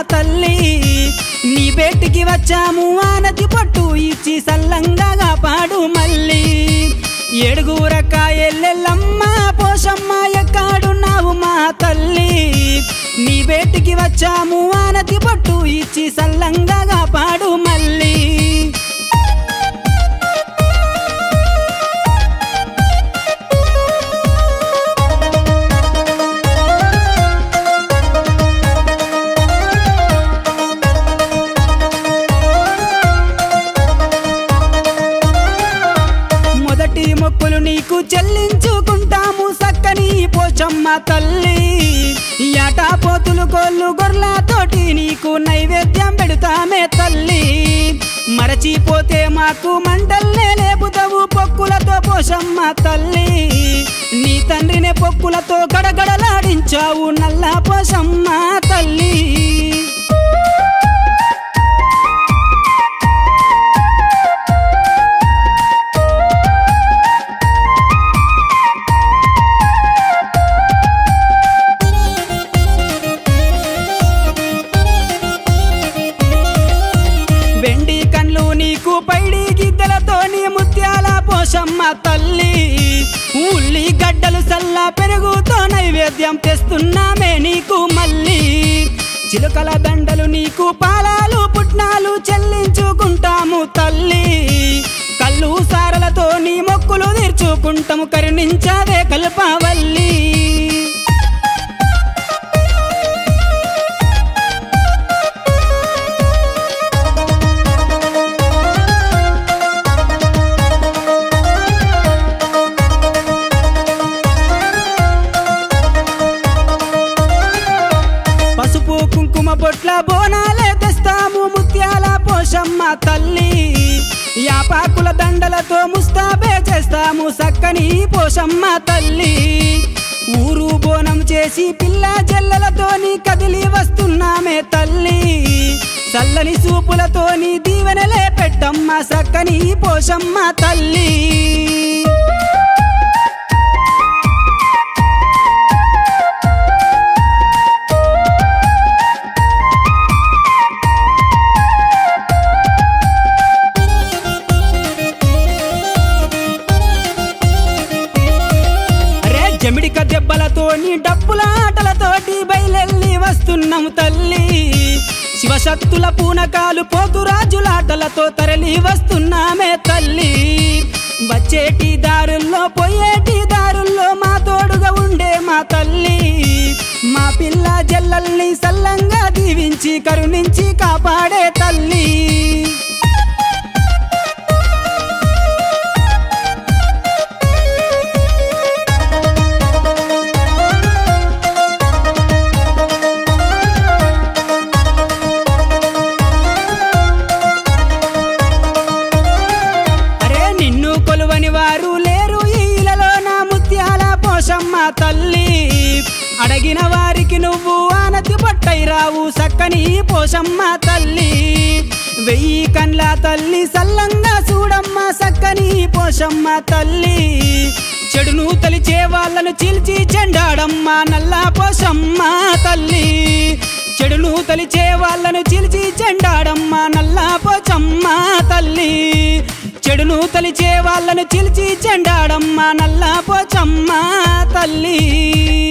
తల్లి నీ బేటికి వచ్చాము ఆనతి పట్టు ఇచ్చి సల్లంగా కాపాడు మళ్ళీ ఏడుగురక్క ఎల్లెల్లమ్మ పోషమ్మ ఎక్కాడున్నావు మా తల్లి నీ బేటికి వచ్చాము ఆనతి పట్టు ఇచ్చి సల్లంగా కాపాడు మళ్ళీ మొదటి మొక్కులు నీకు చెల్లించుకుంటాము సక్కని పోచమ్మ తల్లి యాటా పోతులు కోళ్ళు గొర్రెలతోటి నీకు నైవేద్యం పెడతామే తల్లి మరచిపోతే మాకు మంటల్నే లేపుతావు పొక్కులతో పోషమ్మ తల్లి నీ తండ్రినే పొక్కులతో గడగడలాడించావు నల్ల పోషమ్మ తల్లి వెండి కండ్లు నీకు పైడి గిద్దలతోని ముత్యాల పోషమ్మ తల్లి ఉల్లి గడ్డలు సల్ల పెరుగుతో నైవేద్యం తెస్తున్నామే నీకు మళ్ళీ చిలుకల దండలు నీకు పాలాలు పుట్నాలు చెల్లించుకుంటాము తల్లి కళ్ళు సారలతో నీ మొక్కులు తీర్చుకుంటాము కరుణించావే కల్పవల్లి పసుపు కుంకుమ బొట్ల బోనాలే తెస్తాము ముత్యాల పోషమ్మ తల్లి యాపాకుల దండలతో ముస్తాబే చేస్తాము సక్కని పోషమ్మ తల్లి ఊరు బోనం చేసి పిల్ల జల్లలతోని కదిలి వస్తున్నామే తల్లి చల్లని సూపులతోని దీవెనలే పెట్టమ్మ సక్కని పోషమ్మ తల్లి అరే జమిడిక దెబ్బలతోని డప్పుల ఆటలతోటి బయలెల్లి వస్తున్నాము తల్లి శివశక్తుల పూనకాలు పోతురాజులాటలతో తరలి వస్తున్నామే తల్లి వచ్చేటి దారుల్లో పోయేటి దారుల్లో మా తోడుగా ఉండే మా తల్లి మా పిల్ల జల్లల్ని సల్లంగా దీవించి కరుణించి కాపాడే తల్లి అరే నిన్ను కొలువని వారు లేరు ఈలలో నా ముత్యాల పోషమ్మ తల్లి అడగిన వారికి నువ్వు ఆనతి పట్టై రావు సక్కని పోషమ్మ తల్లి వెయ్యి కండ్ల తల్లి సల్లంగా చూడమ్మ సక్కని పోషమ్మ తల్లి చెడును తలిచే వాళ్ళను చీల్చి చెండాడమ్మ నల్ల పోషమ్మ తల్లి చెడును తలిచే వాళ్ళను చీల్చి చెండాడమ్మ నల్ల పోచమ్మ తల్లి చెడును తలిచే వాళ్ళను చిలిచి చెండాడమ్మ నల్ల పోచమ్మ తల్లి